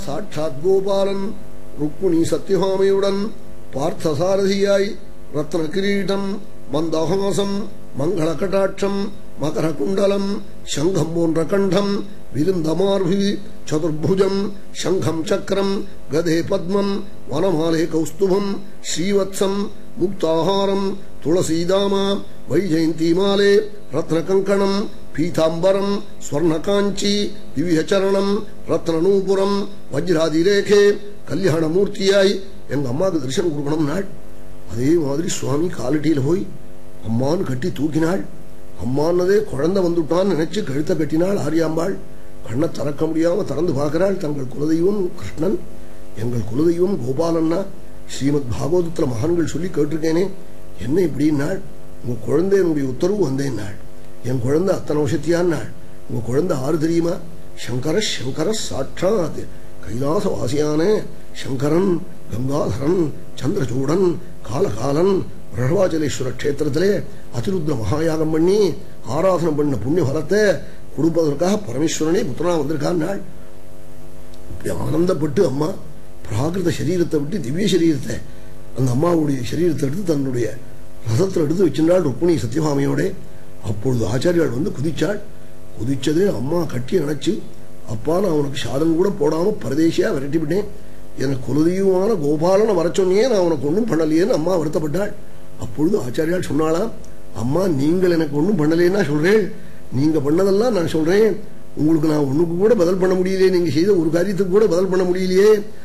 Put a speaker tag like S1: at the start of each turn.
S1: சாட்சாத் கோபாலன் ருக்மிணி சத்யபாமையுடன் பார்த்தசாரதியாய் ரத்ன கிரீட்டம் மந்தஹாசம் மங்கள கட்டாட்சம் மகர குண்டலம் சங்கம் போன்ற கண்டம் விருந்தமார்பி சதுர்புஜம் சங்கம் சக்கரம் கதே பத்மம் வனமாலே கௌஸ்துபம் ஸ்ரீவத்சம் முக்தாஹாரம் துளசீதாமா வைஜெயந்திமாலே ரத்னகங்கணம் பீதாம்பரம் ஸ்வர்ணகாஞ்சி திவ்யச்சரணம் ரத்னநூபுரம் வஜ்ராதிரேகே கல்யாணமூர்த்தியாய் எங்க அம்மாவுக்கு தரிசனம் கொடுக்கணும் நாள் அதே மாதிரி சுவாமி காலட்டியில போய் அம்மான்னு கட்டி தூக்கினாள் அம்மானதே குழந்தை வந்துட்டான்னு நினைச்சு கழுத்தை கட்டினாள் ஆரியாம்பாள் கண்ணை திறக்க முடியாம திறந்து பார்க்கிறாள் தங்கள் குலதெய்வம் கிருஷ்ணன் எங்கள் குலதெய்வம் கோபாலன்னா ஸ்ரீமத் பாகவதத்துல மகான்கள் சொல்லி கேட்டிருக்கேனே என்ன இப்படின்னாள் உங்க குழந்தை என்னுடைய உத்தரவு வந்தேன் நாள் என் குழந்தை அத்தனை வருஷத்தியான் நாள் உங்க குழந்தை ஆறு தெரியுமா சங்கர சங்கர சாட்சாத் கைலாச வாசியான சங்கரன் கங்காதரன் சந்திரசூடன் காலகாலன் ரிஷவாச்சலேஸ்வர கஷேத்திரத்திலே அதிருத்ர மகாயாகம் பண்ணி ஆராதனை பண்ண புண்ணிய பலத்தை கொடுப்பதற்காக பரமேஸ்வரனே புத்தனா வந்திருக்கான் நாள் இப்படி ஆனந்தப்பட்டு அம்மா பிராகிருத சரீரத்தை விட்டு திவ்ய சரீரத்தை அந்த அம்மாவுடைய சரீரத்தை எடுத்து தன்னுடைய ரசத்தில் எடுத்து வச்சிருந்தாள் ருக்மிணி சத்யபாமையோட அப்பொழுது ஆச்சாரியால் வந்து குதிச்சாள் குதிச்சதே அம்மா கட்டி அணைச்சு அப்பா நான் உனக்கு சாதம் கூட போடாம பரதேசியா விரட்டி விட்டேன் எனக்கு குலதெய்வமான கோபாலனை வர சொன்னியே நான் உனக்கு ஒன்றும் பண்ணலையேன்னு அம்மா வருத்தப்பட்டாள் அப்பொழுது ஆச்சாரியால் சொன்னாலாம் அம்மா நீங்கள் எனக்கு ஒன்றும் பண்ணலைன்னா சொல்றேன் நீங்க பண்ணதெல்லாம் நான் சொல்றேன் உங்களுக்கு நான் ஒண்ணுக்கு கூட பதில் பண்ண முடியலையே நீங்க செய்த ஒரு காரியத்துக்கு கூட பதில் பண்ண முடியலையே